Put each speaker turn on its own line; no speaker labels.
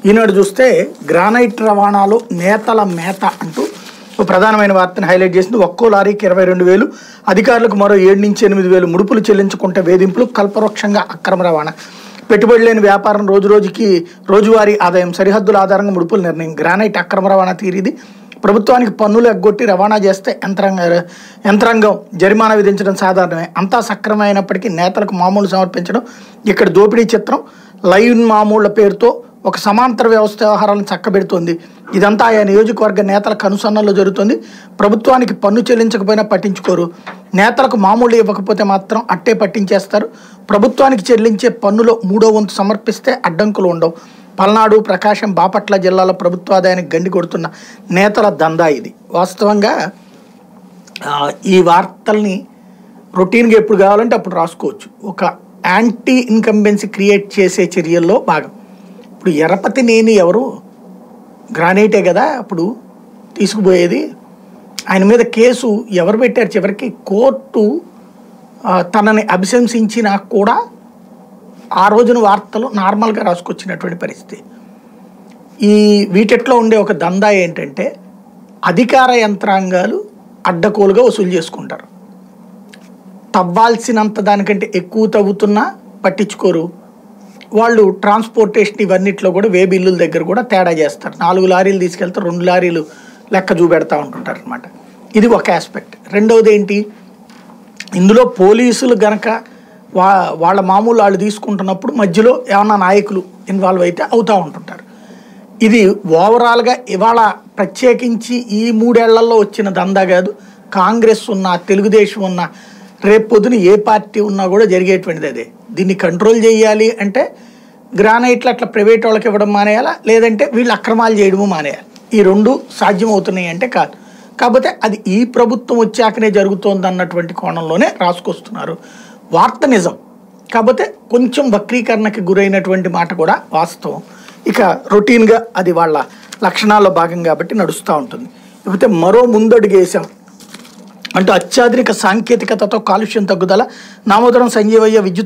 ఈనాడు చూస్తే గ్రానైట్ రవాణాలో నేతల మేత అంటూ ఒక ప్రధానమైన వార్తను హైలైట్ చేసింది ఒక్కో లారీకి ఇరవై రెండు వేలు అధికారులకు మరో ఏడు నుంచి ఎనిమిది వేలు ముడుపులు చెల్లించుకుంటే వేధింపులు కల్పవృక్షంగా అక్రమ రవాణా పెట్టుబడి లేని వ్యాపారం రోజు రోజుకి రోజువారీ ఆదాయం సరిహద్దుల ఆధారంగా ముడుపులు నిర్ణయం గ్రానైట్ అక్రమ రవాణా తీరిది ప్రభుత్వానికి పన్నులు ఎగ్గొట్టి రవాణా చేస్తే యంత్రాంగ యంత్రాంగం జరిమానా విధించడం సాధారణమే అంతా సక్రమైనప్పటికీ నేతలకు మామూలు సమర్పించడం ఇక్కడ దోపిడీ చిత్రం లైన్ మామూళ్ల పేరుతో ఒక సమాంతర వ్యవస్థ వ్యవహారాలను చక్కబెడుతోంది ఇదంతా ఆయా నియోజకవర్గ నేతల కనుసన్నల్లో జరుగుతుంది ప్రభుత్వానికి పన్ను చెల్లించకపోయినా పట్టించుకోరు నేతలకు మామూలు ఇవ్వకపోతే మాత్రం అట్టే పట్టించేస్తారు ప్రభుత్వానికి చెల్లించే పన్నులో మూడో వంతు సమర్పిస్తే అడ్డంకులు ఉండవు పల్నాడు ప్రకాశం బాపట్ల జిల్లాల ప్రభుత్వాదాయానికి గండి కొడుతున్న నేతల దందా ఇది వాస్తవంగా ఆ, ఈ వార్తల్ని రొటీన్గా ఎప్పుడు కావాలంటే అప్పుడు రాసుకోవచ్చు ఒక యాంటీ ఇన్కంబెన్సీ క్రియేట్ చేసే చర్యల్లో భాగం ఇప్పుడు ఎరపతి నేని ఎవరు గ్రానైటే కదా అప్పుడు తీసుకుపోయేది ఆయన మీద కేసు ఎవరు పెట్టారు చివరికి కోర్టు ఆ, తనని అభిశంసించినా కూడా ఆ రోజున వార్తలు నార్మల్గా రాసుకొచ్చినటువంటి పరిస్థితి ఈ వీటిట్లో ఉండే ఒక దందా ఏంటంటే అధికార యంత్రాంగాలు అడ్డకోలుగా వసూలు చేసుకుంటారు తవ్వాల్సినంత దానికంటే ఎక్కువ తవ్వుతున్నా పట్టించుకోరు వాళ్ళు ట్రాన్స్పోర్టేషన్ ఇవన్నిట్లో కూడా వే బిల్లుల దగ్గర కూడా తేడా చేస్తారు నాలుగు లారీలు తీసుకెళ్తే రెండు లారీలు లెక్క చూపెడతా ఉంటుంటారు అనమాట ఇది ఒక ఆస్పెక్ట్ రెండవది ఏంటి ఇందులో పోలీసులు గనక వా వాళ్ళ మామూలు వాళ్ళు తీసుకుంటున్నప్పుడు మధ్యలో ఏమన్నా నాయకులు ఇన్వాల్వ్ అయితే అవుతూ ఉంటుంటారు ఇది ఓవరాల్గా ఇవాళ ప్రత్యేకించి ఈ మూడేళ్లలో వచ్చిన దందా కాదు కాంగ్రెస్ ఉన్న తెలుగుదేశం ఉన్న రేపు పొద్దున ఏ పార్టీ ఉన్నా కూడా జరిగేటువంటిది అదే దీన్ని కంట్రోల్ చేయాలి అంటే గ్రానైట్లు అట్లా ప్రైవేట్ వాళ్ళకి ఇవ్వడం మానేయాలా లేదంటే వీళ్ళు అక్రమాలు చేయడము మానేయాలి ఈ రెండు సాధ్యం అవుతున్నాయి అంటే కాదు కాకపోతే అది ఈ ప్రభుత్వం వచ్చాకనే జరుగుతోంది అన్నటువంటి కోణంలోనే రాసుకొస్తున్నారు వార్త నిజం కాకపోతే కొంచెం వక్రీకరణకి గురైనటువంటి మాట కూడా వాస్తవం ఇక రొటీన్గా అది వాళ్ళ లక్షణాల్లో భాగం కాబట్టి నడుస్తూ ఉంటుంది లేకపోతే మరో ముందడుగు వేసాం అంటూ అత్యాధునిక సాంకేతికతతో కాలుష్యం తగ్గుదల నామోదరం సంజీవయ్య విద్యుత్